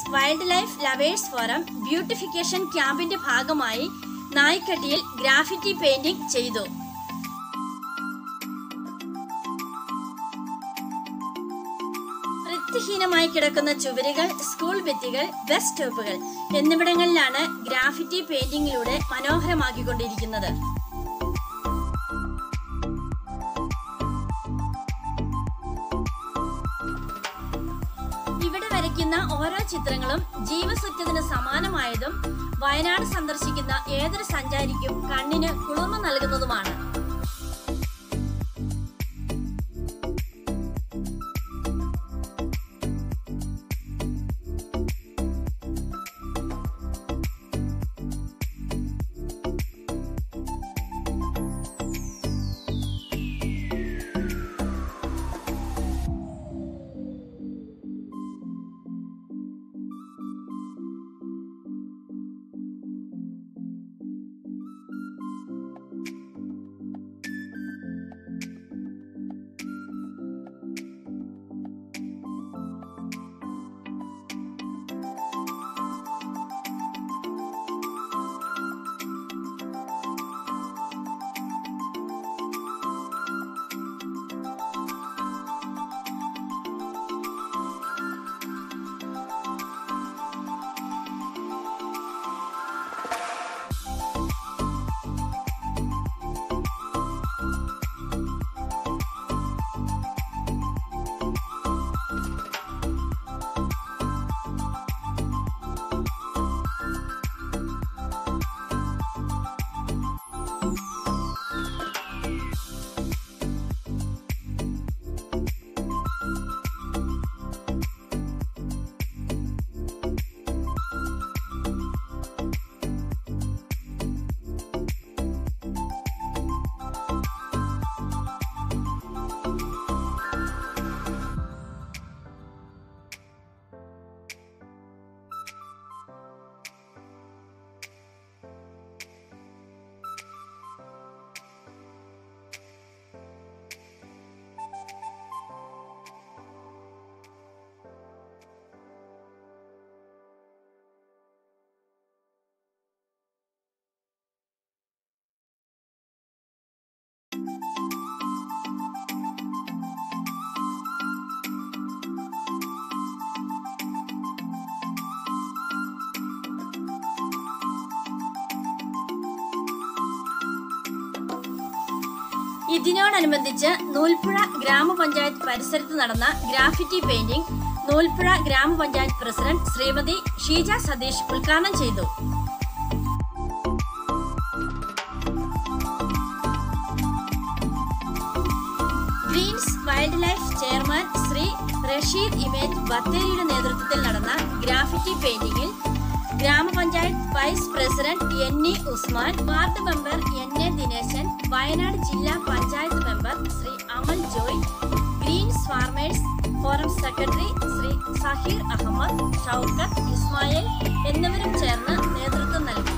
wild life lovers forum beautification ക്യാമ്പിന്റെ ഭാഗമായി നായ്ക്കട്ടിയിൽ graffiti painting ചെയ്തു വൃത്തിഹീനമായി കിടക്കുന്ന ചുവരുകൾ സ്കൂൾ ഭിത്തികൾ ബസ് സ്റ്റോപ്പുകൾ എന്നിവിടങ്ങളിലാണ് ഗ്രാഫിറ്റി പെയിന്റിംഗിലൂടെ മനോഹരമാക്കിക്കൊണ്ടിരിക്കുന്നത് ഇവിടെ വരയ്ക്കുന്ന ഓരോ ചിത്രങ്ങളും ജീവസുറ്റതിന് സമാനമായതും വയനാട് സന്ദർശിക്കുന്ന ഏതൊരു സഞ്ചാരിക്കും കണ്ണിന് കുളിർമ നൽകുന്നതുമാണ് ഇതിനോടനുബന്ധിച്ച് നൂൽപ്പുഴ ഗ്രാമപഞ്ചായത്ത് പരിസരത്ത് നടന്ന ഗ്രാഫിറ്റി പെയിന്റിംഗ് നൂൽപ്പുഴ ഗ്രാമപഞ്ചായത്ത് പ്രസിഡന്റ് ശ്രീമതി ഷീജ സതീഷ് ഉദ്ഘാടനം ചെയ്തു greens wild life chairman Shri Rasheed image ബത്തേരിയുടെ നേതൃത്വത്തിൽ നടന്ന ഗ്രാഫിറ്റി പെയിന്റിംഗിൽ grama panchayat vice president N E Usman ward member N A Dineshan Wayanad ജില്ലാ panchayat member Shri Amal Joy greens farmers forum secretary Shri Saheer Ahammed Shoukath Ismail എന്നിവരും ചേർന്ന് നേതൃത്വം നൽകി